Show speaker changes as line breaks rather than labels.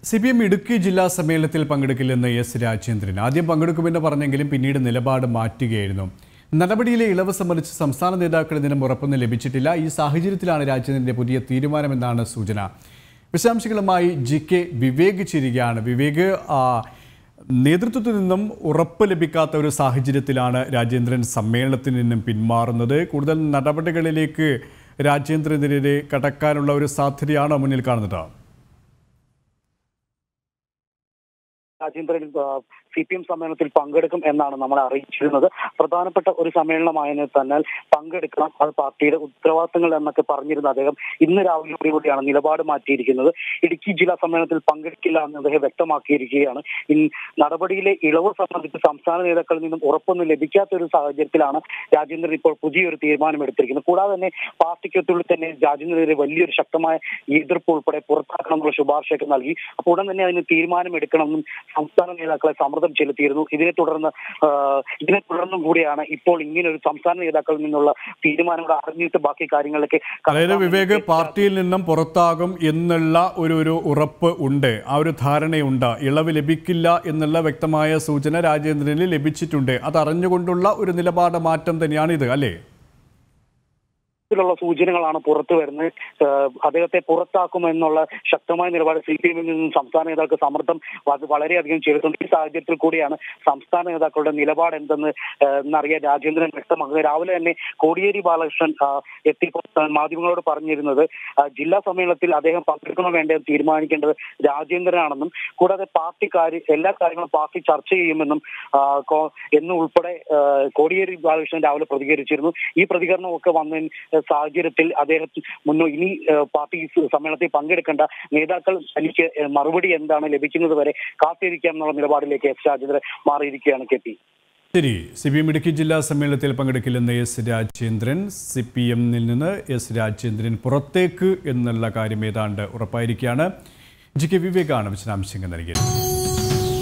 C P M Idukki ജില്ലാ സമ്മേളനത്തിൽ പങ്കെടുക്കില്ലെന്ന് എസ് രാജേന്ദ്രൻ ആദ്യം പങ്കെടുക്കുമെന്ന് പറഞ്ഞെങ്കിലും പിന്നീട് നിലപാട് മാറ്റുകയായിരുന്നു നടപടിയിലെ ഇളവ് സംബന്ധിച്ച് സംസ്ഥാന നേതാക്കളിൽ നിന്നും ഉറപ്പൊന്നും ലഭിച്ചിട്ടില്ല ഈ സാഹചര്യത്തിലാണ് രാജേന്ദ്രന്റെ പുതിയ തീരുമാനമെന്നാണ് സൂചന വിശദാംശങ്ങളുമായി ജി കെ വിവേക് ചിരികയാണ് വിവേക് ആ, നേതൃത്വത്തിൽ നിന്നും ഉറപ്പ് ലഭിക്കാത്ത ഒരു സാഹചര്യത്തിലാണ് രാജേന്ദ്രൻ സമ്മേളനത്തിൽ നിന്നും പിന്മാറുന്നത് കൂടുതൽ നടപടികളിലേക്ക് രാജേന്ദ്രനെതിരെ കടക്കാനുള്ള ഒരു സാധ്യതയാണോ മുന്നിൽ കാണുന്നത്
രാജേന്ദ്രൻ സി പി എം സമ്മേളനത്തിൽ പങ്കെടുക്കും എന്നാണ് നമ്മളെ അറിയിച്ചിരുന്നത് പ്രധാനപ്പെട്ട ഒരു സമ്മേളനമായതിനാൽ തന്നെ പങ്കെടുക്കണം അത് പാർട്ടിയുടെ ഉത്തരവാദിത്തങ്ങൾ എന്നൊക്കെ പറഞ്ഞിരുന്ന അദ്ദേഹം ഇന്ന് രാവിലെയോടുകൂടിയാണ് നിലപാട് മാറ്റിയിരിക്കുന്നത് ഇടുക്കി ജില്ലാ സമ്മേളനത്തിൽ പങ്കെടുക്കില്ല എന്ന് അദ്ദേഹം വ്യക്തമാക്കിയിരിക്കുകയാണ് ഇൻ- നടപടിയിലെ ഇളവ് സംബന്ധിച്ച് സംസ്ഥാന നേതാക്കളിൽ നിന്നും ഉറപ്പൊന്നും ലഭിക്കാത്ത ഒരു സാഹചര്യത്തിലാണ് രാജേന്ദ്രൻ ഇപ്പോൾ പുതിയൊരു തീരുമാനം എടുത്തിരിക്കുന്നത് കൂടാതെ തന്നെ പാർട്ടിക്കകത്തുള്ളിൽ തന്നെ രാജേന്ദ്രനെതിരെ വലിയൊരു ശക്തമായ എതിർപ്പ് ഉൾപ്പെടെ പുറത്താക്കണമെന്നുള്ള ശുപാർശയൊക്കെ നൽകി അപ്പോൾ ഉടൻ തന്നെ അതിന് തീരുമാനമെടുക്കണമെന്നും സംസ്ഥാന നേതാക്കളെ സമ്മർദ്ദം ചെലുത്തിയിരുന്നു ഇതിനെ തുടർന്ന് ആ, ഇതിനെ തുടർന്നും കൂടിയാണ് ഇപ്പോൾ ഇങ്ങനെ ഒരു സംസ്ഥാന നേതാക്കളിൽ നിന്നുള്ള തീരുമാനങ്ങൾ അറിഞ്ഞിട്ട് ബാക്കി കാര്യങ്ങളിലേക്ക്
അതായത് വിവേക് പാർട്ടിയിൽ നിന്നും പുറത്താകും എന്നുള്ള ഒരു ഒരു ഉറപ്പ് ഉണ്ട് ആ ഒരു ധാരണയുണ്ട് ഇളവ് ലഭിക്കില്ല എന്നുള്ള വ്യക്തമായ സൂചന രാജേന്ദ്രന് ലഭിച്ചിട്ടുണ്ട് അത് അറിഞ്ഞുകൊണ്ടുള്ള ഒരു നിലപാട് മാറ്റം തന്നെയാണ് ഇത് അല്ലേ
ത്തിലുള്ള സൂചനകളാണ് പുറത്തു വരുന്നത് ഏഹ് അദ്ദേഹത്തെ പുറത്താക്കുമെന്നുള്ള ശക്തമായ നിലപാട് സി പി എമ്മിൽ നിന്നും സംസ്ഥാന നേതാക്കൾ സമ്മർദ്ദം അത് വളരെയധികം ചെലുത്തുന്നു ഈ സാഹചര്യത്തിൽ കൂടിയാണ് സംസ്ഥാന നേതാക്കളുടെ നിലപാട് എന്തെന്ന് ഏഹ് എന്നറിയാൻ രാജേന്ദ്രൻ വ്യക്തമാക്കുന്നത് രാവിലെ തന്നെ കോടിയേരി ബാലകൃഷ്ണൻ ആ, എത്തിയപ്പോൾ താൻ മാധ്യമങ്ങളോട് പറഞ്ഞിരുന്നത് ആ, ജില്ലാ സമ്മേളനത്തിൽ അദ്ദേഹം പങ്കെടുക്കണോ വേണ്ടത് തീരുമാനിക്കേണ്ടത് രാജേന്ദ്രനാണെന്നും കൂടാതെ പാർട്ടി കാര്യം എല്ലാ കാര്യങ്ങളും പാർട്ടി ചർച്ച ചെയ്യുമെന്നും ആ, കോ- എന്നും ഉൾപ്പെടെ ആ, കോടിയേരി ബാലകൃഷ്ണൻ രാവിലെ പ്രതികരിച്ചിരുന്നു ഈ പ്രതികരണമൊക്കെ വന്ന സാഹചര്യത്തിൽ അദ്ദേഹം മുന്നോ ഇനി ആ, പാർട്ടി സമ്മേളനത്തിൽ പങ്കെടുക്കേണ്ട നേതാക്കൾ തനിക്ക് മറുപടി എന്താണ് ലഭിക്കുന്നത് വരെ കാത്തിരിക്കാം എന്നുള്ള നിലപാടിലേക്ക് എസ് രാജേന്ദ്രൻ മാറിയിരിക്കുകയാണ് കെ പി
ശരി സി പി എം ഇടുക്കി ജില്ലാ സമ്മേളനത്തിൽ പങ്കെടുക്കില്ലെന്ന് എസ് രാജേന്ദ്രൻ സി പി എമ്മിൽ നിന്ന് എസ് രാജേന്ദ്രൻ പുറത്തേക്ക് എന്നുള്ള കാര്യം ഏതാണ്ട് ഉറപ്പായിരിക്കുകയാണ് ജി കെ വിവേകാണ് വിശദാംശങ്ങൾ നൽകിയത്